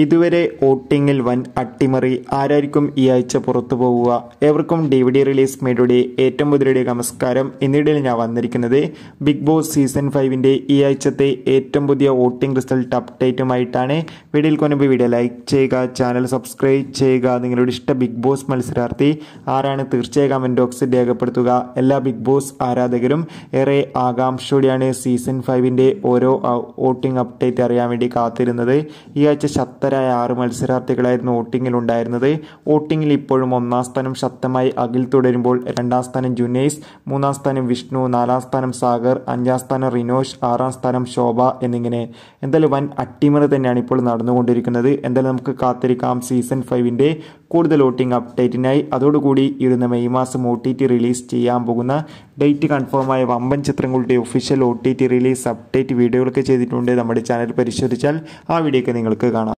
ഇതുവരെ വോട്ടിങ്ങിൽ വൻ അട്ടിമറി ആരായിരിക്കും ഈ ആഴ്ച പുറത്തു പോവുക ഏവർക്കും ഡി വി ഡി റിലീസ് മേഡയുടെ ഏറ്റവും പുതിയ നമസ്കാരം എന്നിടയിൽ ഞാൻ വന്നിരിക്കുന്നത് ബിഗ് ബോസ് സീസൺ ഫൈവിൻ്റെ ഈ ആഴ്ചത്തെ ഏറ്റവും പുതിയ വോട്ടിംഗ് റിസൾട്ട് അപ്ഡേറ്റുമായിട്ടാണ് വീഡിയോയിൽ കൊണ്ടുപോയി വീഡിയോ ലൈക്ക് ചെയ്യുക ചാനൽ സബ്സ്ക്രൈബ് ചെയ്യുക നിങ്ങളുടെ ഇഷ്ട ബിഗ് ബോസ് മത്സരാർത്ഥി ആരാണ് തീർച്ചയായും കമൻറ്റ് ബോക്സിൽ രേഖപ്പെടുത്തുക എല്ലാ ബിഗ് ബോസ് ആരാധകരും ഏറെ ആകാംക്ഷയോടെയാണ് സീസൺ ഫൈവിൻ്റെ ഓരോ വോട്ടിംഗ് അപ്ഡേറ്റ് അറിയാൻ വേണ്ടി കാത്തിരുന്നത് ഈ ആഴ്ച ശക്തരായ ആറ് മത്സരാർത്ഥികളായിരുന്നു വോട്ടിങ്ങിൽ ഉണ്ടായിരുന്നത് വോട്ടിങ്ങിൽ ഇപ്പോഴും ഒന്നാം സ്ഥാനം ശക്തമായി അഖിൽ തുടരുമ്പോൾ രണ്ടാം സ്ഥാനം ജുനൈസ് മൂന്നാം സ്ഥാനം വിഷ്ണു നാലാം സ്ഥാനം സാഗർ അഞ്ചാം സ്ഥാനം റിനോഷ് ആറാം സ്ഥാനം ശോഭ എന്നിങ്ങനെ എന്തായാലും വൻ അട്ടിമറി തന്നെയാണ് ഇപ്പോൾ നടന്നുകൊണ്ടിരിക്കുന്നത് എന്തായാലും നമുക്ക് കാത്തിരിക്കാം സീസൺ ഫൈവിൻ്റെ കൂടുതൽ വോട്ടിംഗ് അപ്ഡേറ്റിനായി അതോടുകൂടി ഇരുന്ന മെയ് മാസം ഒ ടി ടി റിലീസ് ചെയ്യാൻ പോകുന്ന ഡേറ്റ് കൺഫേമായ വമ്പൻ ചിത്രങ്ങളുടെ ഒഫീഷ്യൽ ഒ ടി ടി റിലീസ് അപ്ഡേറ്റ് വീഡിയോകളൊക്കെ ചെയ്തിട്ടുണ്ട് നമ്മുടെ ചാനൽ പരിശോധിച്ചാൽ ആ വീഡിയോ ഒക്കെ നിങ്ങൾക്ക് കാണാം